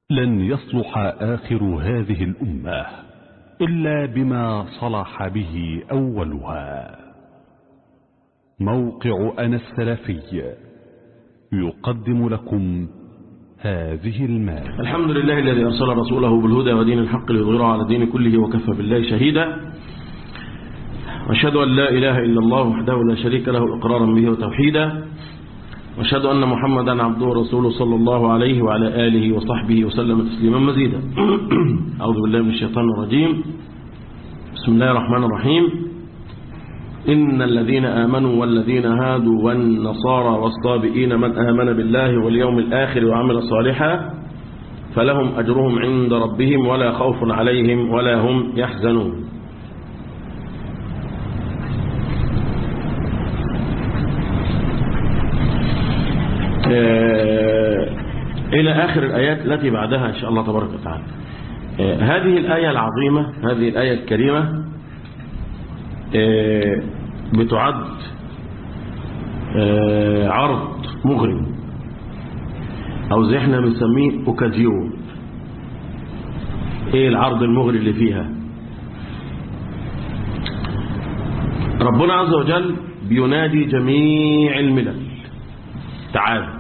لن يصلح آخر هذه الأمة إلا بما صلح به أولها موقع أنا السلفي يقدم لكم هذه المادة الحمد لله الذي أرسل رسوله بالهدى ودين الحق ليظهره على الدين كله وكفى بالله شهيدا وأشهد أن لا إله إلا الله وحده لا شريك له إقرارا به وتوحيدا وأشهد أن محمدا عبده ورسوله صلى الله عليه وعلى آله وصحبه وسلم تسليما مزيدا أعوذ بالله من الشيطان الرجيم بسم الله الرحمن الرحيم إن الذين آمنوا والذين هادوا والنصارى والصابئين من آمن بالله واليوم الآخر وعمل صالحا فلهم أجرهم عند ربهم ولا خوف عليهم ولا هم يحزنون إلى آخر الآيات التي بعدها إن شاء الله تبارك وتعالى هذه الآية العظيمة هذه الآية الكريمة بتعد عرض مغرم أو زي احنا بنسميه أوكازيون ايه العرض المغري اللي فيها ربنا عز وجل بينادي جميع الملل تعالوا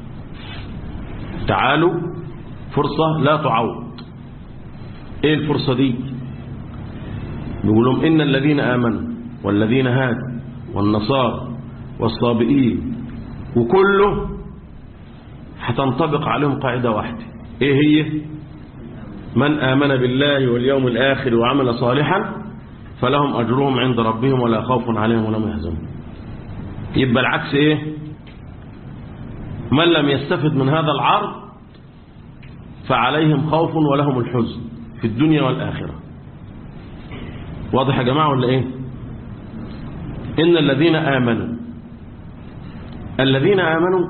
تعالوا فرصة لا تعوض ايه الفرصة دي بيقول لهم إن الذين آمنوا والذين هادوا والنصارى والصابئين وكله هتنطبق عليهم قاعدة واحدة ايه هي من آمن بالله واليوم الآخر وعمل صالحا فلهم أجرهم عند ربهم ولا خوف عليهم ولا هم يحزنون يبقى العكس ايه من لم يستفد من هذا العرض فعليهم خوف ولهم الحزن في الدنيا والآخرة واضح يا جماعة ولا ايه إن الذين آمنوا الذين آمنوا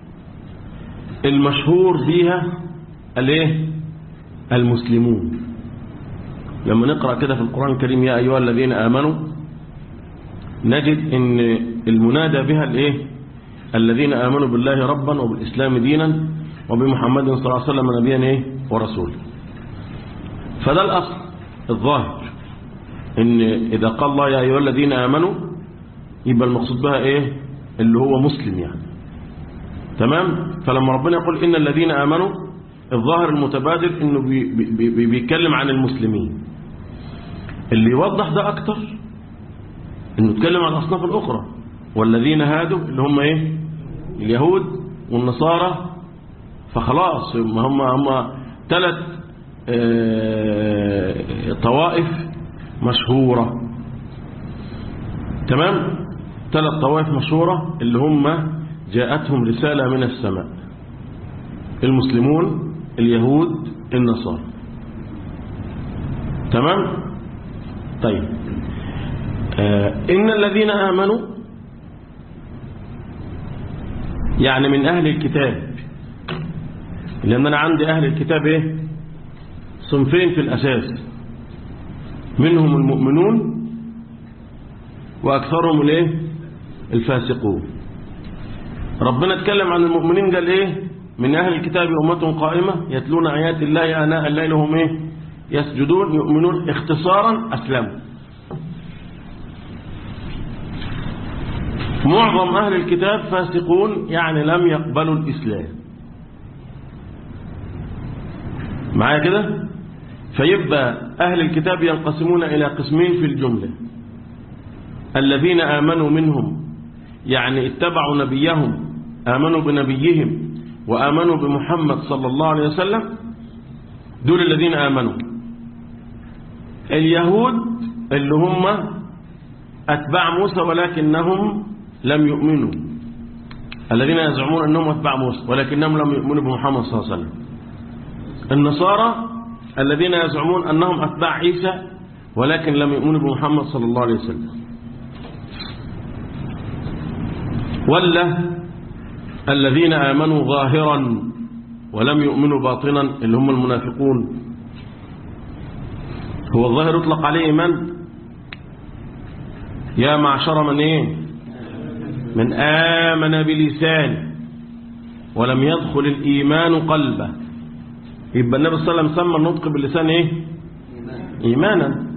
المشهور بها الايه المسلمون لما نقرأ كده في القرآن الكريم يا أيها الذين آمنوا نجد ان المنادى بها الايه الذين آمنوا بالله ربا وبالإسلام دينا وبمحمد صلى الله عليه وسلم نبيا ايه ورسولا فده الأصل الظاهر ان إذا قال الله يا أيها الذين آمنوا يبقى المقصود بها ايه اللي هو مسلم يعني تمام فلما ربنا يقول إن الذين آمنوا الظاهر المتبادل انه بي بي بيتكلم عن المسلمين اللي يوضح ده اكتر انه يتكلم عن الاصناف الاخرى والذين هادوا اللي هم ايه اليهود والنصارى فخلاص هم هم, هم ثلاث اه طوائف مشهورة تمام ثلاث طوائف مشهورة اللي هم جاءتهم رسالة من السماء المسلمون اليهود النصارى تمام طيب آه إن الذين آمنوا يعني من أهل الكتاب لأن أنا عندي أهل الكتاب إيه صنفين في الأساس منهم المؤمنون وأكثرهم الإيه الفاسقون ربنا اتكلم عن المؤمنين قال إيه من أهل الكتاب أمة قائمة يتلون آيات الله آناء الليل هم إيه يسجدون يؤمنون اختصارا أسلموا معظم أهل الكتاب فاسقون يعني لم يقبلوا الإسلام معايا كده فيبقى أهل الكتاب ينقسمون إلى قسمين في الجملة الذين آمنوا منهم يعني اتبعوا نبيهم آمنوا بنبيهم وآمنوا بمحمد صلى الله عليه وسلم دول الذين آمنوا اليهود اللي هم أتباع موسى ولكنهم لم يؤمنوا الذين يزعمون أنهم أتباع موسى ولكنهم لم يؤمنوا بمحمد صلى الله عليه وسلم النصارى الذين يزعمون أنهم أتباع عيسى ولكن لم يؤمنوا بمحمد صلى الله عليه وسلم ولا الذين آمنوا ظاهرا ولم يؤمنوا باطنا اللي هم المنافقون هو الظاهر يطلق عليه من يا معشر من ايه من آمن بلسان ولم يدخل الإيمان قلبه يبقى النبي صلى الله عليه وسلم سمى النطق باللسان ايه ايمانا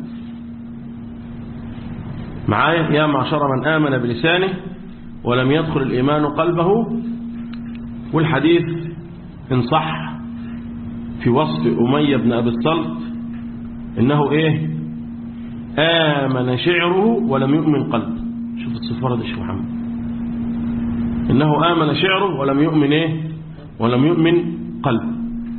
معايا يا معشر من آمن بلسانه ولم يدخل الإيمان قلبه والحديث إن صح في وصف أمية بن أبي الصلت إنه إيه آمن شعره ولم يؤمن قلبه شوف الصفارة دي شو محمد إنه آمن شعره ولم يؤمن إيه ولم يؤمن قلبه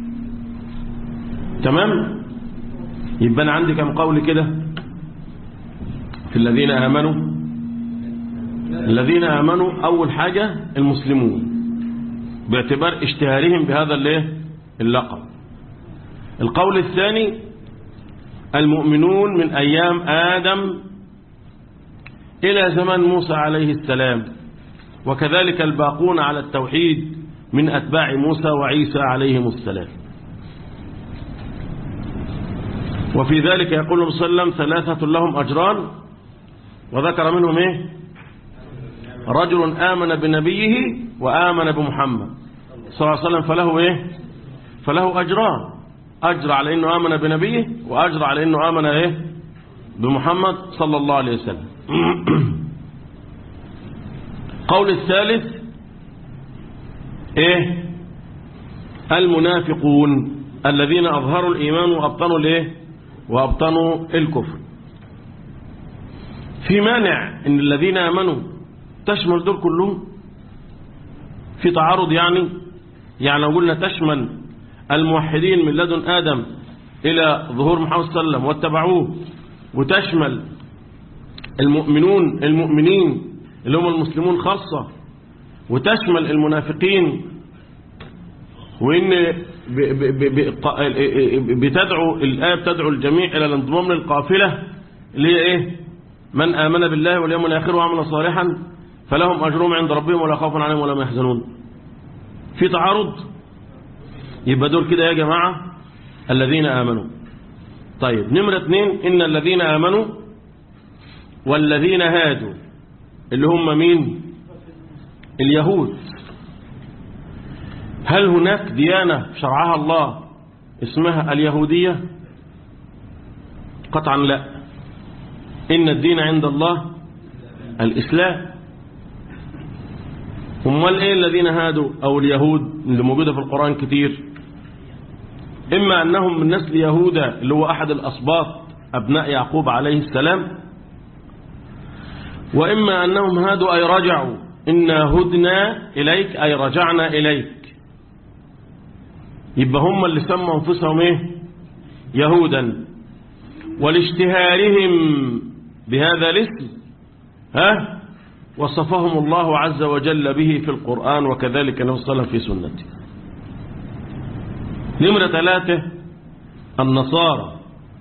تمام يبقى أنا عندي كم قول كده في الذين آمنوا الذين آمنوا أول حاجة المسلمون باعتبار اشتهارهم بهذا الايه اللقب القول الثاني المؤمنون من أيام آدم إلى زمن موسى عليه السلام وكذلك الباقون على التوحيد من أتباع موسى وعيسى عليهم السلام وفي ذلك يقول صلى الله عليه وسلم ثلاثة لهم أجران وذكر منهم إيه رجل آمن بنبيه وآمن بمحمد صلى الله عليه وسلم فله إيه فله أجران أجر على أنه آمن بنبيه وأجر على أنه آمن إيه بمحمد صلى الله عليه وسلم قول الثالث إيه المنافقون الذين أظهروا الإيمان وأبطنوا الإيه وأبطنوا الكفر في مانع ان الذين امنوا تشمل دول كلهم في تعارض يعني يعني لو قلنا تشمل الموحدين من لدن ادم الى ظهور محمد صلى الله عليه وسلم واتبعوه وتشمل المؤمنون المؤمنين اللي هم المسلمون خاصة وتشمل المنافقين وإن بتدعو الآية بتدعو الجميع إلى الانضمام للقافلة اللي هي إيه من آمن بالله واليوم الآخر وعمل صالحا فلهم أجرهم عند ربهم ولا خوف عليهم ولا هم يحزنون في تعارض يبقى دول كده يا جماعة الذين آمنوا طيب نمرة اثنين إن الذين آمنوا والذين هادوا اللي هم مين اليهود هل هناك ديانة شرعها الله اسمها اليهودية قطعا لا إن الدين عند الله الإسلام امال ايه الذين هادوا او اليهود اللي موجوده في القران كتير اما انهم من نسل يهوذا اللي هو احد الاسباط ابناء يعقوب عليه السلام واما انهم هادوا اي رجعوا انا هدنا اليك اي رجعنا اليك يبقى هم اللي سموا انفسهم ايه يهودا ولاشتهارهم بهذا الاسم ها وصفهم الله عز وجل به في القرآن وكذلك النبي صلى الله عليه وسلم في سنته نمرة ثلاثة النصارى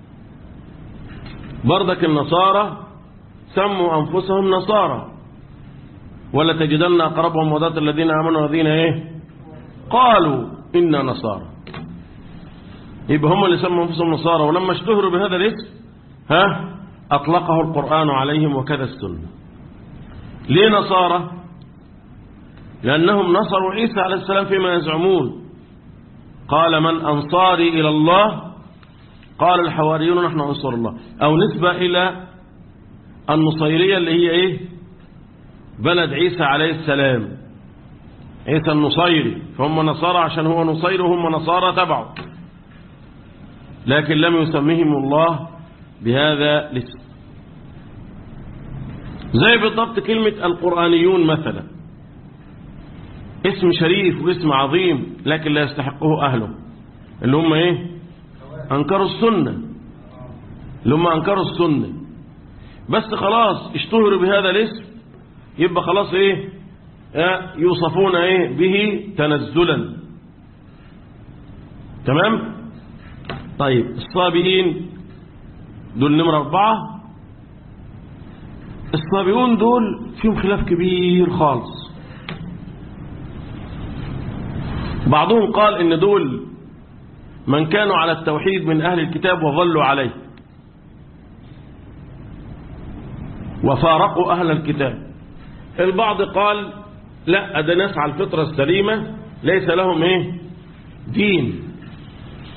بردك النصارى سموا أنفسهم نصارى ولا تجدن أقربهم وذات الذين آمنوا الذين إيه قالوا إنا نصارى يبقى هم اللي سموا أنفسهم نصارى ولما اشتهروا بهذا الاسم ها أطلقه القرآن عليهم وكذا السنة ليه نصارى لأنهم نصروا عيسى عليه السلام فيما يزعمون قال من أنصاري إلى الله قال الحواريون نحن أنصار الله أو نسبة إلى النصيرية اللي هي إيه بلد عيسى عليه السلام عيسى النصيري فهم نصارى عشان هو نصيري وهم نصارى تبعه لكن لم يسميهم الله بهذا الاسم زي بالضبط كلمة القرآنيون مثلا اسم شريف واسم عظيم لكن لا يستحقه أهله اللي هم ايه أنكروا السنة اللي هم أنكروا السنة بس خلاص اشتهروا بهذا الاسم يبقى خلاص ايه اه يوصفون ايه به تنزلا تمام طيب الصابئين دول نمرة أربعة الصابئون دول فيهم خلاف كبير خالص بعضهم قال ان دول من كانوا على التوحيد من أهل الكتاب وظلوا عليه وفارقوا أهل الكتاب البعض قال لا ده ناس على الفطرة السليمة ليس لهم ايه دين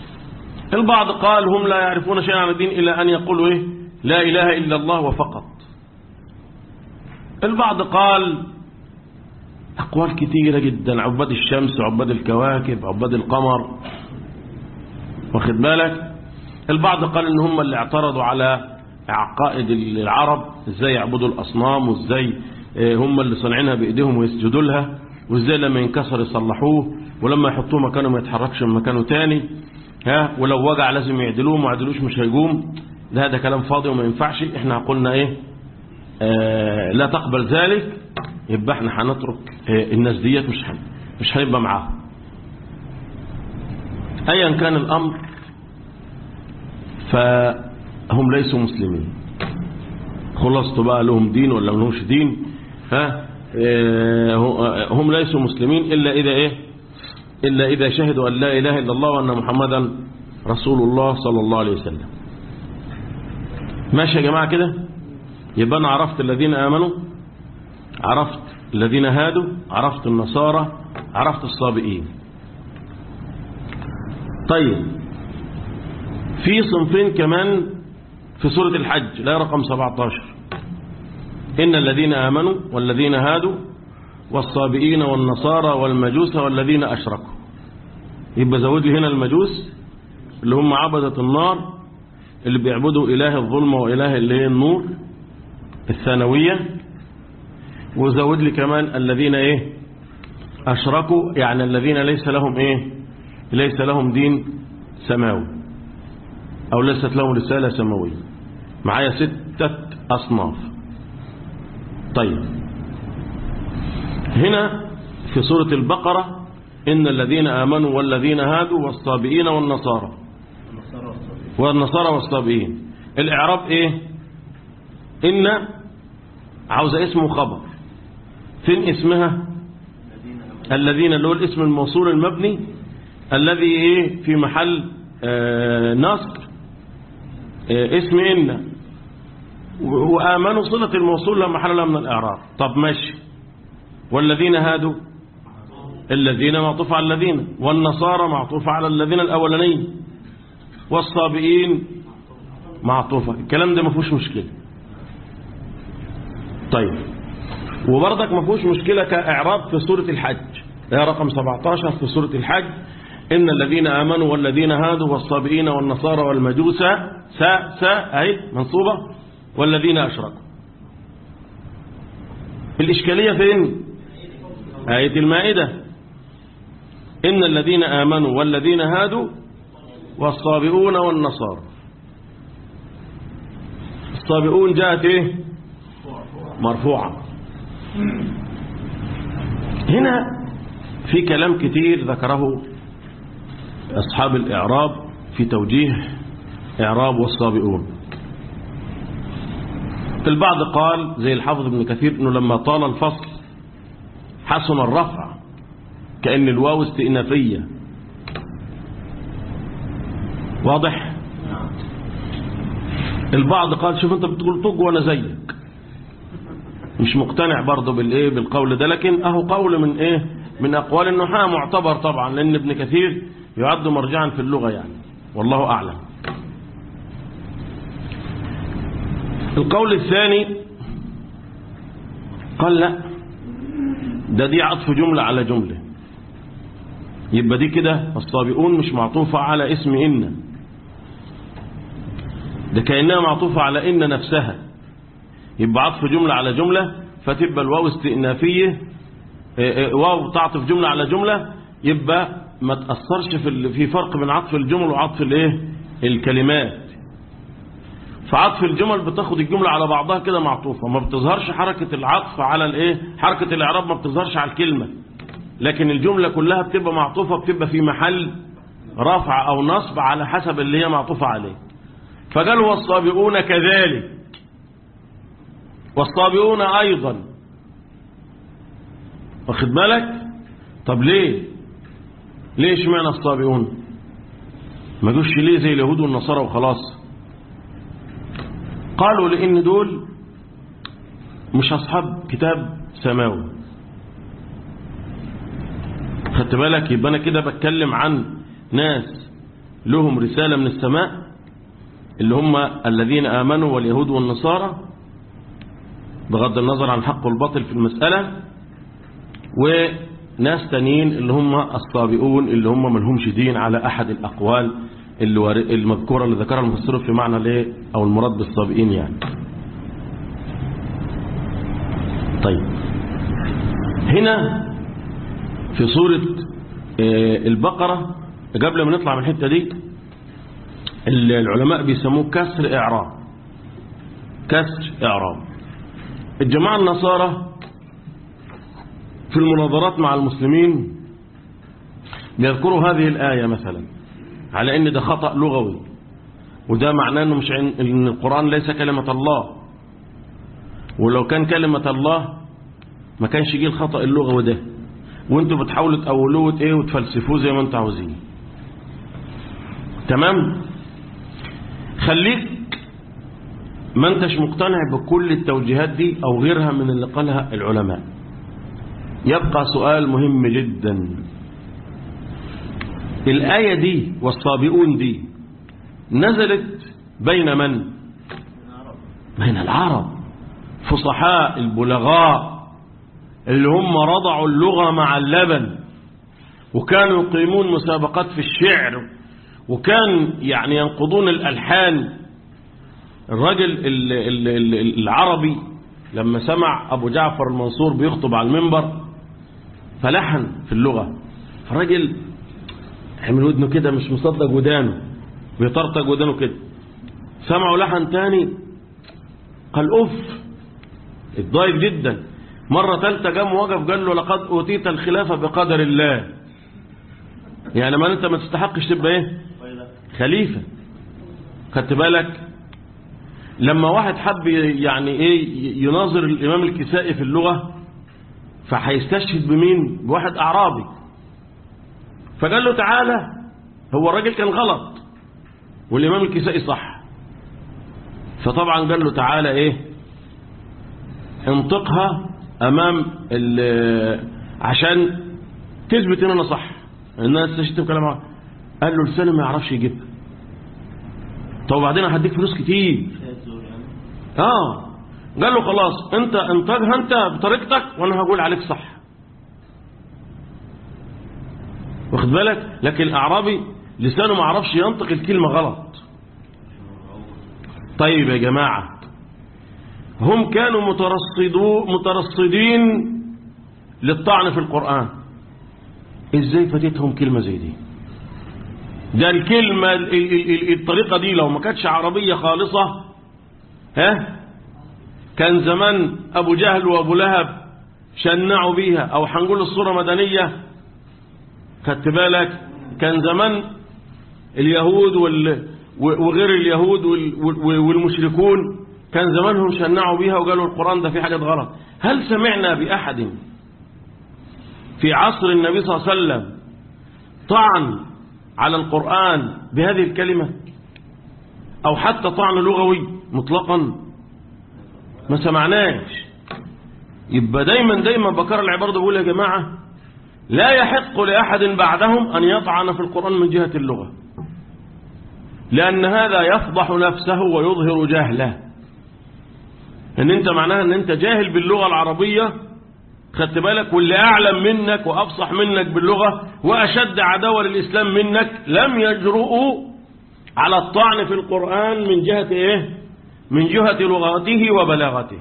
البعض قال هم لا يعرفون شيئا عن الدين إلا أن يقولوا إيه لا إله إلا الله وفقط البعض قال أقوال كثيرة جدا عباد الشمس عباد الكواكب عباد القمر واخد بالك البعض قال ان هم اللي اعترضوا على عقائد العرب ازاي يعبدوا الاصنام وازاي هم اللي صنعينها بايديهم ويسجدوا لها وازاي لما ينكسر يصلحوه ولما يحطوه مكانه ما يتحركش من مكانه تاني ها ولو وجع لازم يعدلوه ما عدلوش مش هيقوم ده هذا كلام فاضي وما ينفعش احنا قلنا ايه آه لا تقبل ذلك يبقى احنا هنترك آه الناس ديت مش هن مش هنبقى معاهم ايا كان الامر فهم ليسوا مسلمين خلصتوا بقى لهم دين ولا لهمش دين ها آه هم ليسوا مسلمين الا اذا ايه الا اذا شهدوا ان لا اله الا الله وان محمدا رسول الله صلى الله عليه وسلم ماشي يا جماعه كده يبقى انا عرفت الذين امنوا عرفت الذين هادوا عرفت النصارى عرفت الصابئين طيب في صنفين كمان في سورة الحج لا رقم 17 إن الذين آمنوا والذين هادوا والصابئين والنصارى والمجوس والذين أشركوا يبقى زود لي هنا المجوس اللي هم عبدة النار اللي بيعبدوا إله الظلم وإله اللي هي النور الثانوية وزود لي كمان الذين إيه أشركوا يعني الذين ليس لهم إيه ليس لهم دين سماوي أو ليست لهم رسالة سماوية معايا ستة أصناف طيب هنا في سورة البقرة إن الذين آمنوا والذين هادوا والصابئين والنصارى والنصارى والصابئين الإعراب إيه إن عاوزة اسم وخبر فين اسمها الذين اللي هو الاسم الموصول المبني الذي إيه في محل آه نصب آه اسم إن وآمنوا صلة الموصول لا محل لها من الإعراب طب ماشي والذين هادوا الذين معطوف على الذين والنصارى معطوف على الذين الأولانيين والصابئين معطوفة الكلام ده ما فيهوش مشكلة طيب وبرضك ما فيهوش مشكلة كإعراب في سورة الحج هي رقم 17 في سورة الحج إن الذين آمنوا والذين هادوا والصابئين والنصارى والمجوس سا سا أي منصوبة والذين أشركوا الإشكالية فين آية المائدة إن الذين آمنوا والذين هادوا والصابئون والنصارى الصابئون جاءت إيه مرفوعة هنا في كلام كتير ذكره أصحاب الإعراب في توجيه إعراب والصابئون البعض قال زي الحافظ ابن كثير أنه لما طال الفصل حسن الرفع كأن الواو استئنافية واضح البعض قال شوف انت بتقول طج وانا زيك مش مقتنع برضه بالايه بالقول ده لكن اهو قول من ايه من اقوال النحاة معتبر طبعا لان ابن كثير يعد مرجعا في اللغة يعني والله اعلم القول الثاني قال لا ده دي عطف جملة على جملة يبقى دي كده الصابئون مش معطوفة على اسم إن ده كأنها معطوفة على إن نفسها يبقى عطف جملة على جملة فتبقى الواو استئنافية واو تعطف جملة على جملة يبقى ما تأثرش في في فرق بين عطف الجمل وعطف الايه الكلمات فعطف الجمل بتاخد الجملة على بعضها كده معطوفة ما بتظهرش حركة العطف على الايه حركة الاعراب ما بتظهرش على الكلمة لكن الجملة كلها بتبقى معطوفة بتبقى في محل رفع او نصب على حسب اللي هي معطوفة عليه فقالوا والصابئون كذلك والصابئون ايضا واخد بالك طب ليه ليش معنى الصابئون ما جوش ليه زي اليهود والنصارى وخلاص قالوا لان دول مش اصحاب كتاب سماوي خدت بالك يبقى انا كده بتكلم عن ناس لهم رسالة من السماء اللي هم الذين آمنوا واليهود والنصارى بغض النظر عن الحق والباطل في المسألة وناس تانيين اللي هم الصابئون اللي هم ملهمش دين على أحد الأقوال اللي وار- المذكورة اللي ذكرها المفسر في معنى ليه أو المراد بالصابئين يعني طيب هنا في سورة آه، البقرة قبل ما نطلع من الحتة دي ال- العلماء بيسموه كسر إعراب كسر إعراب الجماعة النصارى في المناظرات مع المسلمين بيذكروا هذه الآية مثلا على ان ده خطأ لغوي وده معناه انه مش عن ان القرآن ليس كلمة الله ولو كان كلمة الله ما كانش يجي الخطأ اللغوي ده وانتوا بتحاولوا تأولوه وت- ايه وتفلسفوه زي ما انتوا عاوزين تمام خليك ما انتش مقتنع بكل التوجيهات دي او غيرها من اللي قالها العلماء يبقى سؤال مهم جدا الآية دي والصابئون دي نزلت بين من بين العرب فصحاء البلغاء اللي هم رضعوا اللغة مع اللبن وكانوا يقيمون مسابقات في الشعر وكان يعني ينقضون الألحان الرجل ال- ال- ال- العربي لما سمع أبو جعفر المنصور بيخطب على المنبر فلحن في اللغة الراجل عمل ودنه كده مش مصدق ودانه بيطرطق ودانه كده سمعوا لحن تاني قال اوف اتضايق جدا مرة ثالثة قام وقف قال له لقد أوتيت الخلافة بقدر الله يعني ما انت ما تستحقش تبقى ايه خليفة خدت بالك لما واحد حب يعني ايه يناظر الامام الكسائي في اللغة فهيستشهد بمين بواحد اعرابي فقال له تعالى هو الراجل كان غلط والامام الكسائي صح فطبعا قال له تعالى ايه انطقها امام ال- عشان تثبت ان انا صح ان انا استشهدت بكلام عربي. قال له لسانه ما يعرفش يجيبها طب وبعدين هديك فلوس كتير اه قال له خلاص انت انتجها انت بطريقتك وانا هقول عليك صح واخد بالك لكن الاعرابي لسانه ما عرفش ينطق الكلمه غلط طيب يا جماعه هم كانوا مترصدو مترصدين للطعن في القران ازاي فاتتهم كلمه زي دي ده الكلمه ال- ال- ال- الطريقه دي لو ما كانتش عربيه خالصه ها كان زمان ابو جهل وابو لهب شنعوا بيها او هنقول الصوره مدنيه خدت بالك كان زمان اليهود وال وغير اليهود وال- وال- والمشركون كان زمانهم شنعوا بيها وقالوا القرآن ده فيه حاجات غلط هل سمعنا بأحد في عصر النبي صلى الله عليه وسلم طعن على القرآن بهذه الكلمة أو حتى طعن لغوي مطلقا ما سمعناش يبقى دايما دايما بكر العبارة بقول يا جماعة لا يحق لأحد بعدهم أن يطعن في القرآن من جهة اللغة لأن هذا يفضح نفسه ويظهر جهله ان انت معناها ان انت جاهل باللغة العربية خدت بالك واللي اعلم منك وافصح منك باللغة واشد عداوة للاسلام منك لم يجرؤوا على الطعن في القرآن من جهة ايه من جهة لغته وبلاغته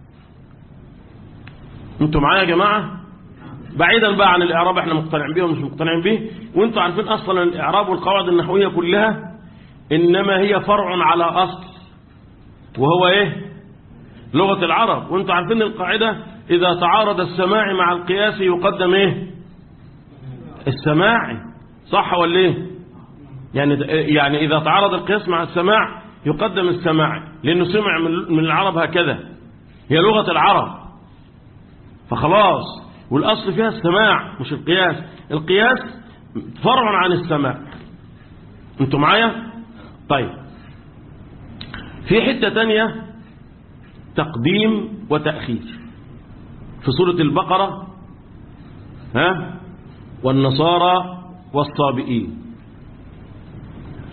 انتوا معايا يا جماعة بعيدا بقى عن الاعراب احنا مقتنعين بيه ومش مقتنعين بيه وانتوا عارفين اصلا الاعراب والقواعد النحوية كلها انما هي فرع على اصل وهو ايه لغة العرب وانتوا عارفين القاعدة إذا تعارض السماع مع القياس يقدم إيه السماعي صح ولا إيه يعني يعني إذا تعارض القياس مع السماع يقدم السماعي لأنه سمع من من العرب هكذا هي لغة العرب فخلاص والأصل فيها السماع مش القياس القياس فرع عن السماع انتوا معايا طيب في حتة تانية تقديم وتأخير في سورة البقرة ها والنصارى والصابئين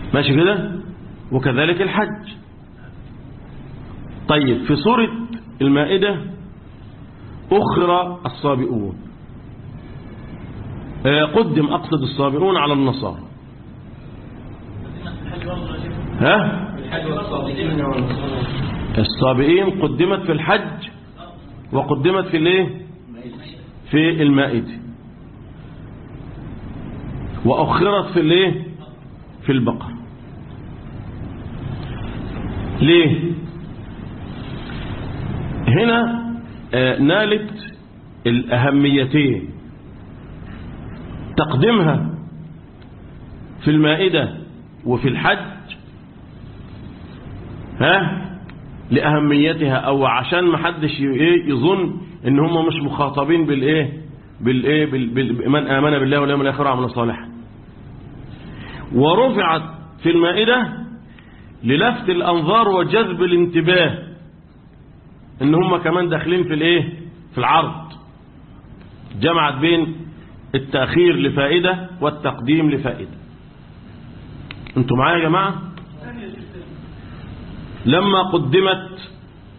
ماشي كده وكذلك الحج طيب في سورة المائدة أخرى الصابئون آه، قدم أقصد الصابئون على النصارى ها الصابئين قدمت في الحج وقدمت في الايه في المائدة وأخرت في الايه في البقر ليه هنا آه، نالت الأهميتين تقديمها في المائدة وفي الحج ها لأهميتها أو عشان ما حدش ي- إيه يظن إن هم مش مخاطبين بالإيه بالإيه بال- بال- من آمن بالله واليوم الآخر وعمل صالحا ورفعت في المائدة للفت الأنظار وجذب الانتباه إن هم كمان داخلين في الإيه في العرض جمعت بين التأخير لفائدة والتقديم لفائدة انتوا معايا يا جماعة لما قدمت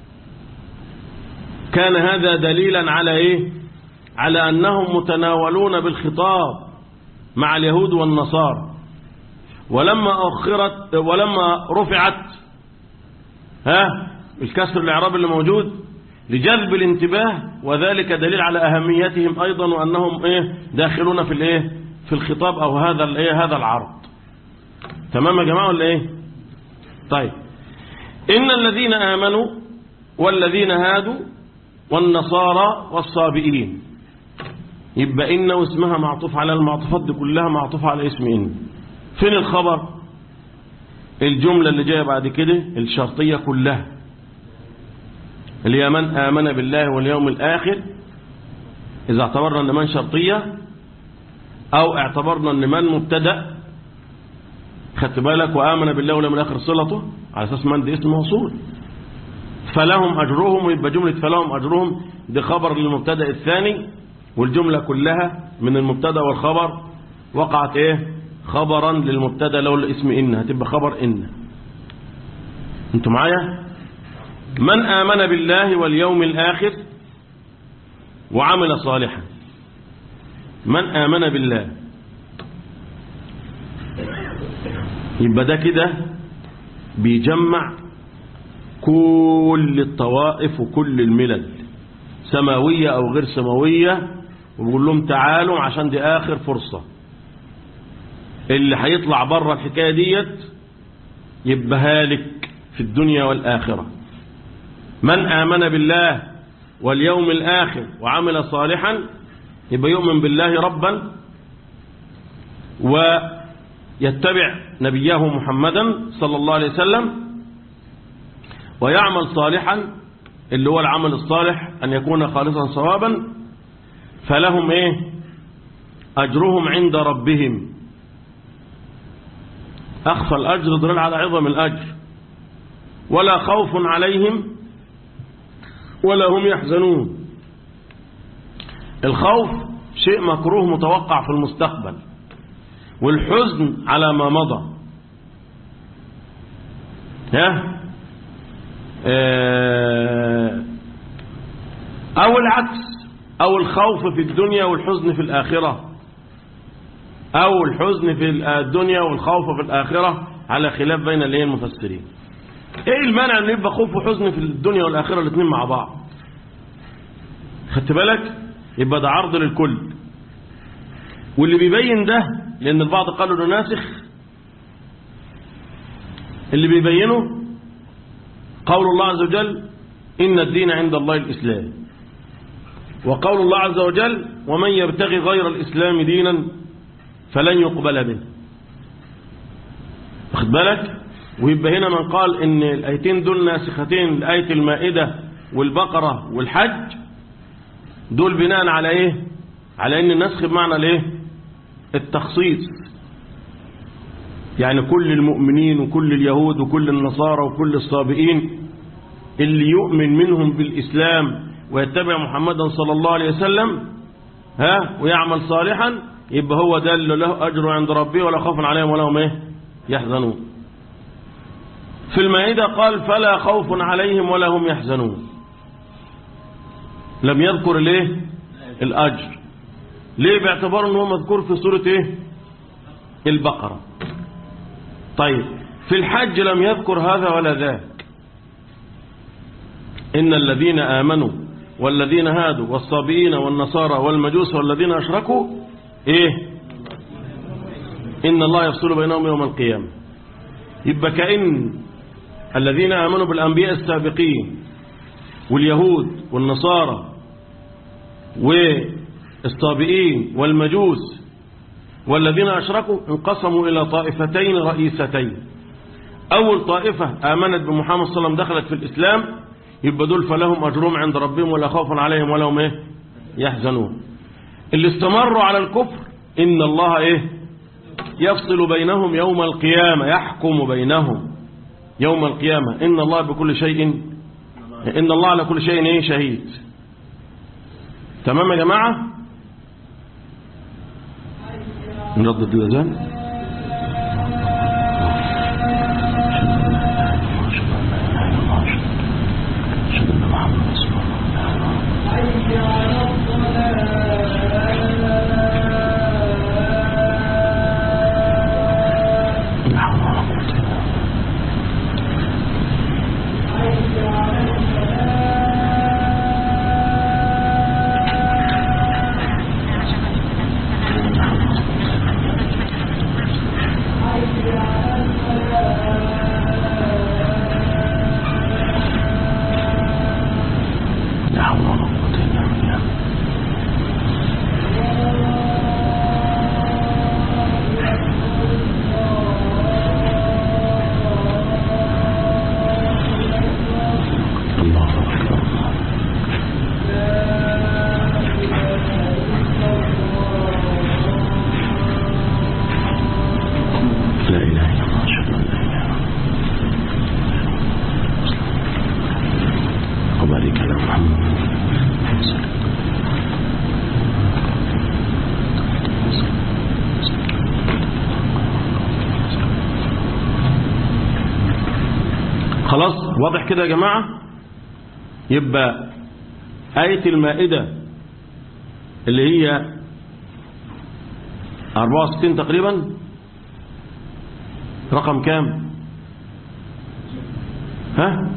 كان هذا دليلا على ايه على انهم متناولون بالخطاب مع اليهود والنصارى ولما اخرت ولما رفعت ها الكسر الاعراب اللي موجود لجذب الانتباه وذلك دليل على اهميتهم ايضا وانهم ايه داخلون في الايه في الخطاب او هذا الايه هذا العرض تمام يا جماعه ولا ايه طيب إن الذين آمنوا والذين هادوا والنصارى والصابئين يبقى إن واسمها معطوف على المعطوفات دي كلها معطوفة على اسم إن فين الخبر الجملة اللي جاية بعد كده الشرطية كلها اللي هي من آمن بالله واليوم الآخر إذا اعتبرنا أن من شرطية أو اعتبرنا أن من مبتدأ خدت بالك وآمن بالله واليوم الآخر صلته على أساس من دي اسم موصول فلهم أجرهم ويبقى جملة فلهم أجرهم دي خبر للمبتدا الثاني والجملة كلها من المبتدا والخبر وقعت إيه خبرا للمبتدا لو الاسم إن هتبقى خبر إن انتوا معايا من آمن بالله واليوم الآخر وعمل صالحا من آمن بالله يبقى ده كده بيجمع كل الطوائف وكل الملل سماوية أو غير سماوية وبيقول لهم تعالوا عشان دي آخر فرصة اللي هيطلع بره الحكاية ديت يبقى هالك في الدنيا والآخرة من آمن بالله واليوم الآخر وعمل صالحا يبقى يؤمن بالله ربا ويتبع نبيه محمدا صلى الله عليه وسلم ويعمل صالحا اللي هو العمل الصالح أن يكون خالصا صوابا فلهم إيه أجرهم عند ربهم أخفى الأجر دليل على عظم الأجر ولا خوف عليهم ولا هم يحزنون الخوف شيء مكروه متوقع في المستقبل والحزن على ما مضى ها اه أو العكس أو الخوف في الدنيا والحزن في الآخرة أو الحزن في الدنيا والخوف في الآخرة على خلاف بين الايه المفسرين ايه المانع ان يبقى خوف وحزن في الدنيا والآخرة الاثنين مع بعض خدت بالك يبقى ده عرض للكل واللي بيبين ده لأن البعض قالوا انه ناسخ اللي بيبينه قول الله عز وجل إن الدين عند الله الإسلام وقول الله عز وجل ومن يبتغي غير الإسلام دينا فلن يقبل منه واخد بالك ويبقى هنا من قال ان الايتين دول ناسختين لآية المائدة والبقرة والحج دول بناء على ايه على ان النسخ بمعنى الايه التخصيص يعني كل المؤمنين وكل اليهود وكل النصارى وكل الصابئين اللي يؤمن منهم بالإسلام ويتبع محمدا صلى الله عليه وسلم ها ويعمل صالحا يبقى هو ده اللي له أجر عند ربه ولا خوف عليهم ولا هم ايه يحزنون في المائدة قال فلا خوف عليهم ولا هم يحزنون لم يذكر ليه الأجر ليه باعتبار أنه مذكور في سورة إيه البقرة طيب في الحج لم يذكر هذا ولا ذاك إن الذين آمنوا والذين هادوا والصابئين والنصارى والمجوس والذين أشركوا إيه إن الله يفصل بينهم يوم القيامة يبقى كأن الذين آمنوا بالأنبياء السابقين واليهود والنصارى والصابئين والمجوس والذين أشركوا انقسموا إلى طائفتين رئيستين أول طائفة آمنت بمحمد صلى الله عليه وسلم دخلت في الإسلام يبقى دول فلهم أجرهم عند ربهم ولا خوف عليهم ولا هم إيه يحزنون اللي استمروا على الكفر إن الله إيه يفصل بينهم يوم القيامة يحكم بينهم يوم القيامة إن الله بكل شيء إن الله على كل شيء إيه شهيد تمام يا جماعة نردد الأذان لا إله إلا الله أشهد أن لا إله إلا الله وبارك على محمد خلاص واضح كده يا جماعة يبقى آية المائدة اللي هي 64 تقريبا رقم كام ها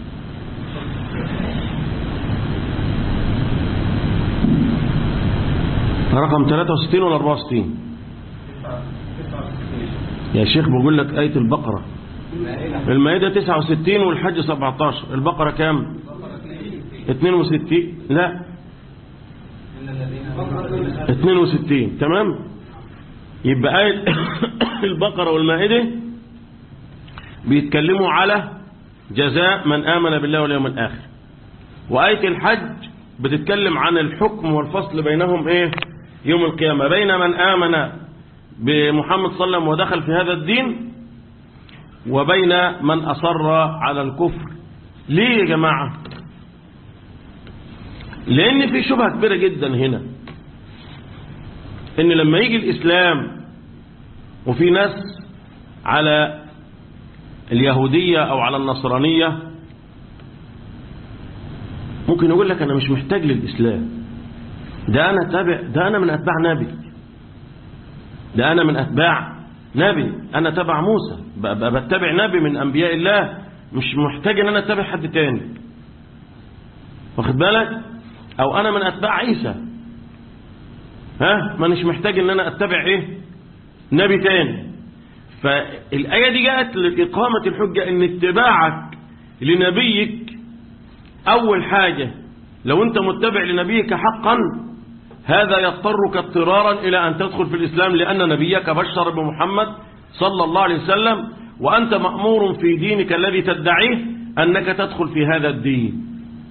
رقم 63 ولا 64 يا شيخ بقول لك آية البقرة المائدة 69 والحج 17 البقرة كام 62 لا 62 تمام يبقى آية البقرة والمائدة بيتكلموا على جزاء من آمن بالله واليوم الآخر وآية الحج بتتكلم عن الحكم والفصل بينهم إيه يوم القيامة بين من آمن بمحمد صلى الله عليه وسلم ودخل في هذا الدين وبين من أصر على الكفر ليه يا جماعة لأن في شبهة كبيرة جدا هنا إن لما يجي الإسلام وفي ناس على اليهودية أو على النصرانية ممكن يقول لك أنا مش محتاج للإسلام ده أنا تابع ده أنا من أتباع نبي ده أنا من أتباع نبي أنا تبع موسى بتبع نبي من أنبياء الله مش محتاج أن أنا أتبع حد تاني واخد بالك أو أنا من أتباع عيسى ها ما مش محتاج أن أنا أتبع إيه نبي تاني فالآية دي جاءت لإقامة الحجة أن اتباعك لنبيك أول حاجة لو أنت متبع لنبيك حقا هذا يضطرك اضطرارا إلى أن تدخل في الإسلام لأن نبيك بشر بمحمد صلى الله عليه وسلم وأنت مأمور في دينك الذي تدعيه أنك تدخل في هذا الدين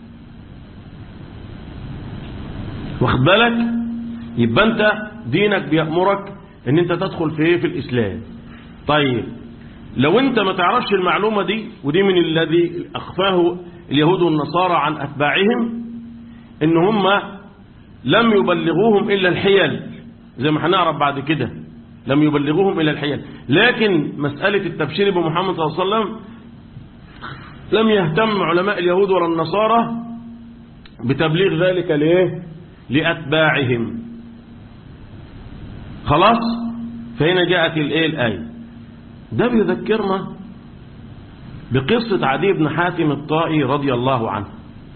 واخد بالك يبقى أنت دينك بيأمرك أن أنت تدخل في في الإسلام طيب لو أنت ما تعرفش المعلومة دي ودي من الذي أخفاه اليهود والنصارى عن أتباعهم إن هم لم يبلغوهم إلا الحيل زي ما هنعرف بعد كده لم يبلغوهم إلى الحيل لكن مسألة التبشير بمحمد صلى الله عليه وسلم لم يهتم علماء اليهود ولا النصارى بتبليغ ذلك ليه لأتباعهم خلاص فهنا جاءت الايه الآية ده بيذكرنا بقصة عدي بن حاتم الطائي رضي الله عنه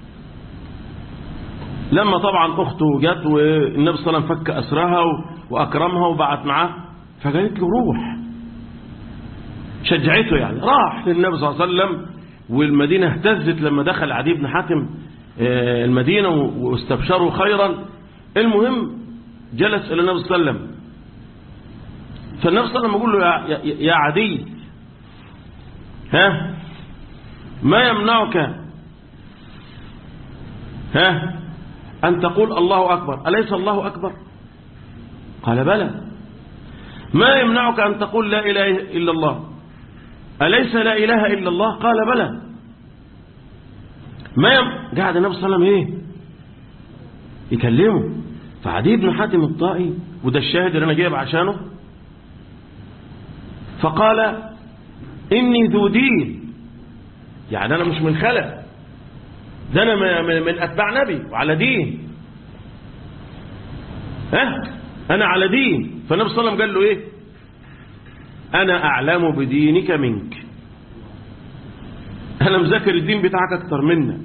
لما طبعا أخته جت والنبي صلى الله عليه وسلم فك أسرها وأكرمها وبعت معاه فقالت له روح شجعته يعني راح للنبي صلى الله عليه وسلم والمدينة اهتزت لما دخل عدي بن حاتم المدينة واستبشروا خيرا المهم جلس إلى النبي صلى الله عليه وسلم فالنبي صلى الله عليه وسلم يقول له يا, يا عدي ها ما يمنعك ها أن تقول الله أكبر أليس الله أكبر قال بلى ما يمنعك أن تقول لا إله إلا الله أليس لا إله إلا الله قال بلى ما يم... قاعد النبي صلى الله عليه وسلم إيه يكلمه فعدي بن حاتم الطائي وده الشاهد اللي أنا جايب عشانه فقال إني ذو دين يعني أنا مش من خلق ده أنا من أتباع نبي وعلى دين ها أنا على دين فالنبي صلى الله عليه وسلم قال له إيه أنا أعلم بدينك منك أنا مذاكر الدين بتاعك أكتر منك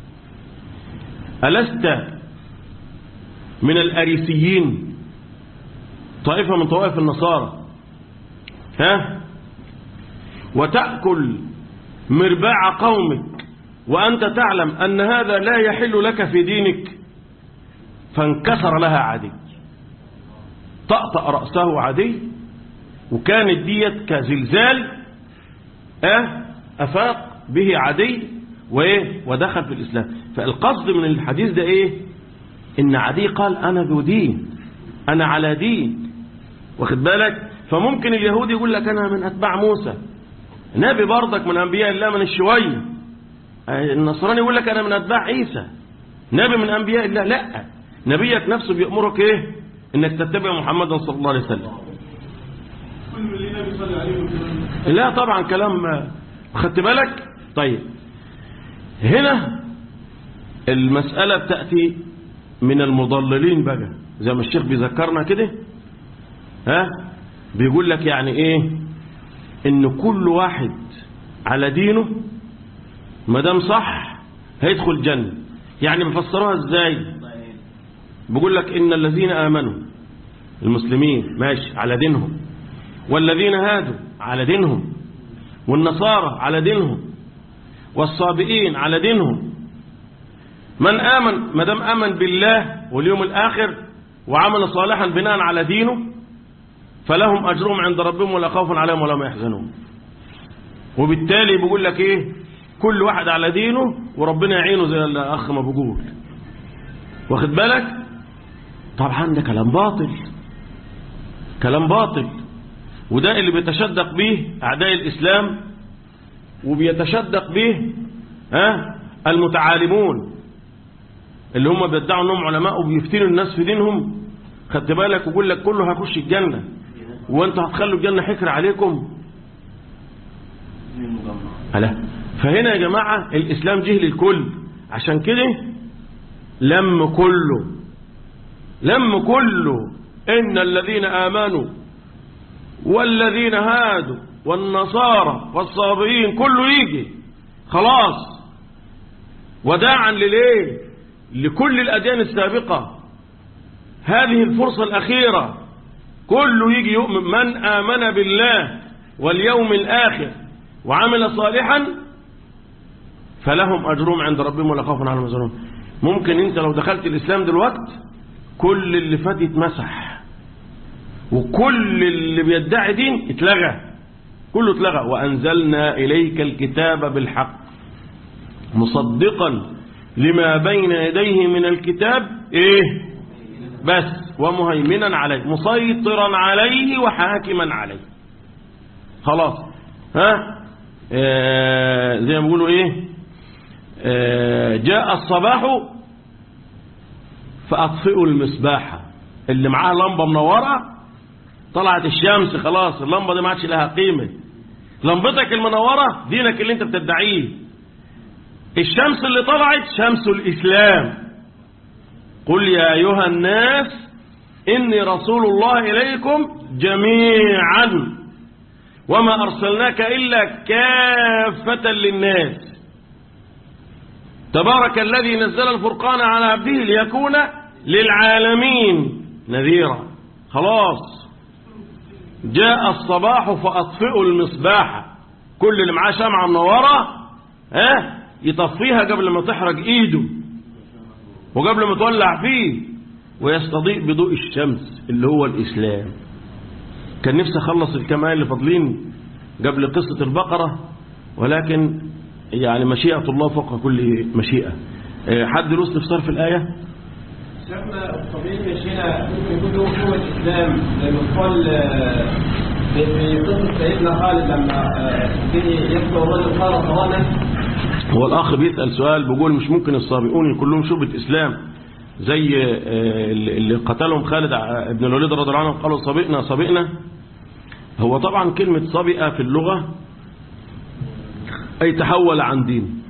ألست من الأريسيين طائفة من طوائف النصارى ها وتأكل مرباع قومك وأنت تعلم أن هذا لا يحل لك في دينك فانكسر لها عدي طأطأ رأسه عدي وكانت ديت كزلزال أه أفاق به عدي وإيه ودخل في الإسلام فالقصد من الحديث ده إيه إن عدي قال أنا ذو دين أنا على دين واخد بالك فممكن اليهودي يقول لك أنا من أتباع موسى نبي برضك من أنبياء الله من الشوية النصراني يقول لك أنا من أتباع عيسى نبي من أنبياء الله لا نبيك نفسه بيأمرك إيه إنك تتبع محمدا صلى الله عليه وسلم لا طبعا كلام خدت بالك طيب هنا المسألة بتأتي من المضللين بقى زي ما الشيخ بيذكرنا كده ها بيقول لك يعني ايه ان كل واحد على دينه ما دام صح هيدخل الجنة يعني بفسروها ازاي بيقول لك ان الذين امنوا المسلمين ماشي على دينهم والذين هادوا على دينهم والنصارى على دينهم والصابئين على دينهم من آمن ما دام آمن بالله واليوم الآخر وعمل صالحا بناء على دينه فلهم أجرهم عند ربهم ولا خوف عليهم ولا هم يحزنون وبالتالي بيقول لك إيه كل واحد على دينه وربنا يعينه زي الأخ ما بيقول واخد بالك طبعا ده كلام باطل كلام باطل وده اللي بيتشدق به أعداء الإسلام وبيتشدق به ها المتعالمون اللي هم بيدعوا انهم علماء وبيفتنوا الناس في دينهم خدت بالك ويقول لك كله هيخش الجنة وانتوا هتخلوا الجنة حكر عليكم ألا فهنا يا جماعة الإسلام جه للكل عشان كده لم كله لم كله إن الذين آمنوا والذين هادوا والنصارى والصابئين كله يجي خلاص وداعا لليه لكل الأديان السابقة هذه الفرصة الأخيرة كله يجي يؤمن من آمن بالله واليوم الآخر وعمل صالحا فلهم أجرهم عند ربهم ولا خوف عليهم يحزنون ممكن انت لو دخلت الإسلام دلوقت كل اللي فات يتمسح وكل اللي بيدعي دين اتلغى كله اتلغى وأنزلنا إليك الكتاب بالحق مصدقا لما بين يديه من الكتاب ايه بس ومهيمنا عليه مسيطرا عليه وحاكما عليه خلاص ها آه زي ما بيقولوا ايه آه جاء الصباح فاطفئوا المصباح اللي معاه لمبه منوره طلعت الشمس خلاص اللمبة دي ما عادش لها قيمة لمبتك المنورة دينك اللي انت بتدعيه الشمس اللي طلعت شمس الإسلام قل يا أيها الناس إني رسول الله إليكم جميعا وما أرسلناك إلا كافة للناس تبارك الذي نزل الفرقان على عبده ليكون للعالمين نذيرا خلاص جاء الصباح فأطفئوا المصباح كل اللي معاه شمعة منورة ها يطفيها قبل ما تحرق ايده وقبل ما تولع فيه ويستضيء بضوء الشمس اللي هو الإسلام كان نفسي أخلص الكمال اللي فاضلين قبل قصة البقرة ولكن يعني مشيئة الله فوق كل مشيئة حد له استفسار في الآية شيخنا الطبيعي يا شيخنا يكون له قوة الإسلام زي ما قال في في قصة سيدنا خالد لما جه يقتل الرجل قال صوانا هو الأخ بيسأل سؤال بيقول مش ممكن السابقون يكون لهم شبهة إسلام زي اللي قتلهم خالد بن الوليد رضي الله عنه قالوا صبئنا صبئنا هو طبعا كلمة صبئة في اللغة أي تحول عن دين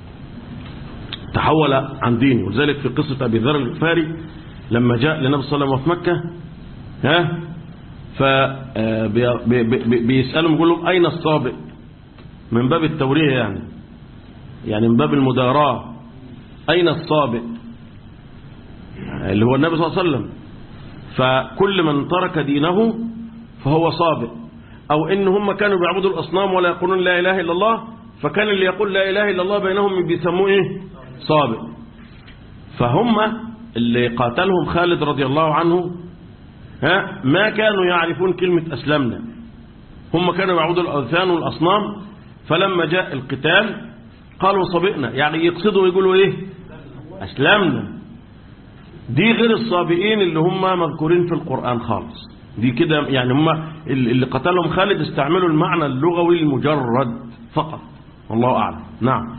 تحول عن دين ولذلك في قصة أبي ذر الغفاري لما جاء لنبي صلى الله عليه وسلم في مكة ها فبيسألهم يقول لهم أين الصابئ من باب التوريه يعني يعني من باب المداراة أين الصابئ اللي هو النبي صلى الله عليه وسلم فكل من ترك دينه فهو صابئ أو إن هم كانوا بيعبدوا الأصنام ولا يقولون لا إله إلا الله فكان اللي يقول لا إله إلا الله بينهم بيسموه إيه صابئ فهم اللي قاتلهم خالد رضي الله عنه ها ما كانوا يعرفون كلمة أسلمنا هم كانوا يعبدوا الأوثان والأصنام فلما جاء القتال قالوا صبئنا يعني يقصدوا يقولوا إيه أسلمنا دي غير الصابئين اللي هم مذكورين في القرآن خالص دي كده يعني هم اللي قتلهم خالد استعملوا المعنى اللغوي المجرد فقط والله أعلم نعم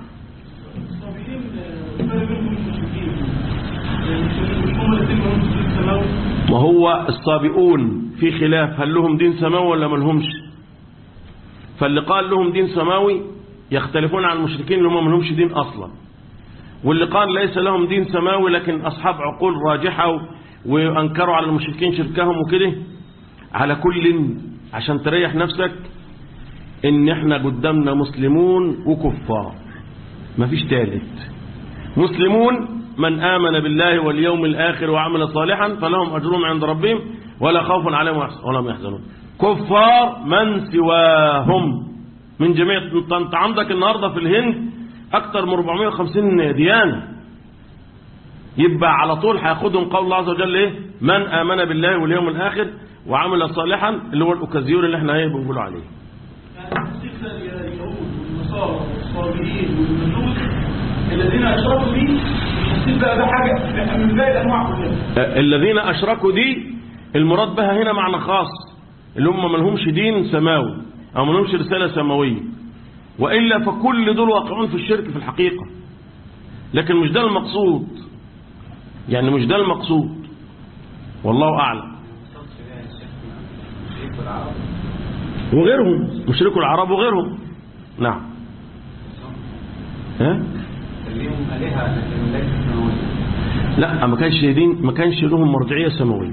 وهو الصابئون في خلاف هل لهم دين سماوي ولا ما لهمش فاللي قال لهم دين سماوي يختلفون عن المشركين اللي هم ما لهمش دين أصلا واللي قال ليس لهم دين سماوي لكن أصحاب عقول راجحة وأنكروا على المشركين شركهم وكده على كل عشان تريح نفسك ان احنا قدامنا مسلمون وكفار مفيش ثالث مسلمون من آمن بالله واليوم الآخر وعمل صالحا فلهم أجرهم عند ربهم ولا خوف عليهم ولا هم يحزنون كفار من سواهم من جميع انت عندك النهاردة في الهند أكثر من 450 ديانة يبقى على طول هياخدهم قول الله عز وجل ايه من آمن بالله واليوم الآخر وعمل صالحا اللي هو الأوكازيون اللي احنا ايه بنقولوا عليه اليهود والنصارى والصابئين والمجوس الذين اشركوا دي مش بقى ده حاجه من باقي الانواع كلها الذين أشركوا دي المراد بها هنا معنى خاص اللي هم ما لهمش دين سماوي أو ما لهمش رسالة سماوية وإلا فكل دول واقعون في الشرك في الحقيقة لكن مش ده المقصود يعني مش ده المقصود والله أعلم وغيرهم مشركوا العرب وغيرهم نعم ها ليهم الهه لكن ليس سماويه لا ما كانش دين ما كانش لهم مرجعيه سماويه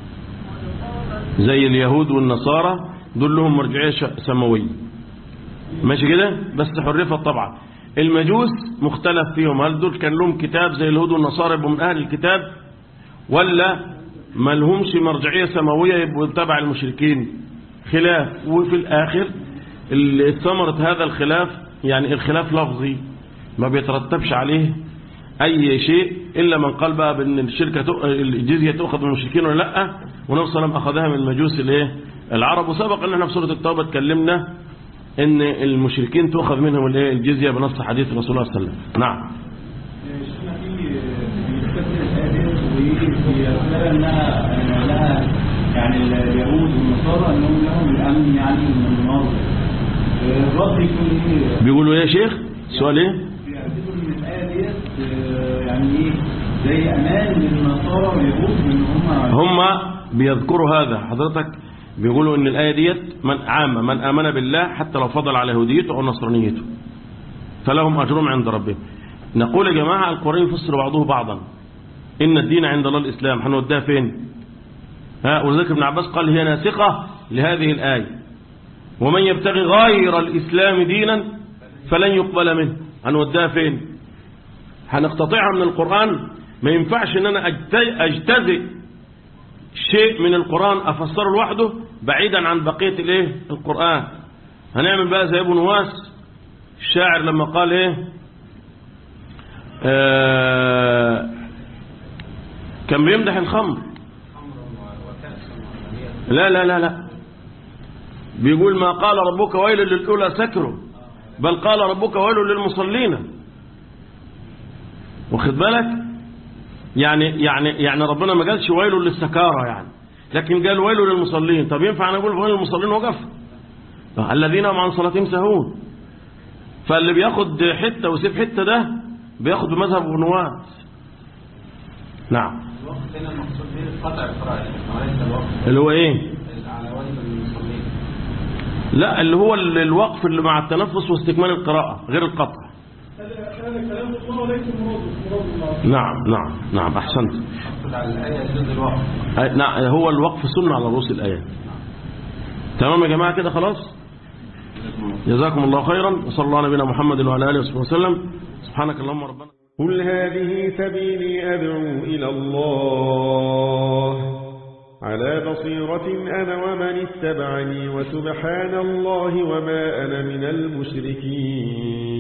زي اليهود والنصارى دول لهم مرجعيه ش- سماويه ماشي كده بس حرفت طبعا المجوس مختلف فيهم هل دول كان لهم كتاب زي اليهود والنصارى يبقوا من اهل الكتاب ولا ما لهمش مرجعيه سماويه يبقوا تبع المشركين خلاف وفي الاخر اللي ثمره هذا الخلاف يعني الخلاف لفظي ما بيترتبش عليه اي شيء الا من قال بقى بان الشركه تؤ- الجزيه تؤخذ من المشركين ولا لا ونبي صلى الله عليه وسلم اخذها من المجوس الايه العرب وسبق ان احنا في سوره التوبه اتكلمنا ان المشركين تؤخذ منهم الايه الجزيه بنص حديث رسول الله صلى الله عليه وسلم نعم شفنا في بيستثني الآيات ويذكر انها إن لها يعني اليهود والنصارى انهم لهم الامن يعني من النار الرد يكون ايه؟ بيقولوا ايه يا شيخ سؤال ايه بيعتبروا ان الايه ديت آه، يعني ايه زي امان للنصارى واليهود ان هم هم بيذكروا هذا حضرتك بيقولوا ان الآية ديت من عامة من آمن بالله حتى لو فضل على يهوديته أو نصرانيته فلهم أجرهم عند ربهم نقول يا جماعة القرآن يفسر بعضه بعضا إن الدين عند الله الإسلام هنوديها فين ها ولذلك ابن عباس قال هي ناسخة لهذه الآية ومن يبتغي غير الإسلام دينا فلن يقبل منه هنوديها فين هنقتطعها من القرآن ما ينفعش ان انا أجت- اجتزئ شيء من القرآن افسره لوحده بعيدا عن بقية الايه القرآن هنعمل بقى زي ابو نواس الشاعر لما قال ايه آه كان بيمدح الخمر لا لا لا لا بيقول ما قال ربك ويل للأولى سكروا بل قال ربك ويل للمصلين واخد بالك يعني يعني يعني ربنا ما قالش ويل للسكارى يعني لكن قال ويل للمصلين طب ينفع انا اقول ويل للمصلين وقف الذين هم عن صلاتهم سهون فاللي بياخد حته ويسيب حته ده بياخد بمذهب ابن نواس نعم الوقت هنا المقصود به قطع القراءة وليس الوقت اللي هو ايه على واجب المصلين لا اللي هو ال- الوقف اللي مع التنفس واستكمال القراءة غير القطع هذا كلام الله وليس مراد مراد الله نعم نعم نعم أحسنت المقصود على الآية يجوز الوقت أي- نعم هو الوقف سنة على رؤوس الآيات تمام يا جماعة كده خلاص جزاكم الله خيرا وصلى الله على نبينا محمد وعلى آله وصحبه وسلم سبحانك اللهم ربنا قل هذه سبيلي أدعو إلى الله على بصيرة أنا ومن اتبعني وسبحان الله وما أنا من المشركين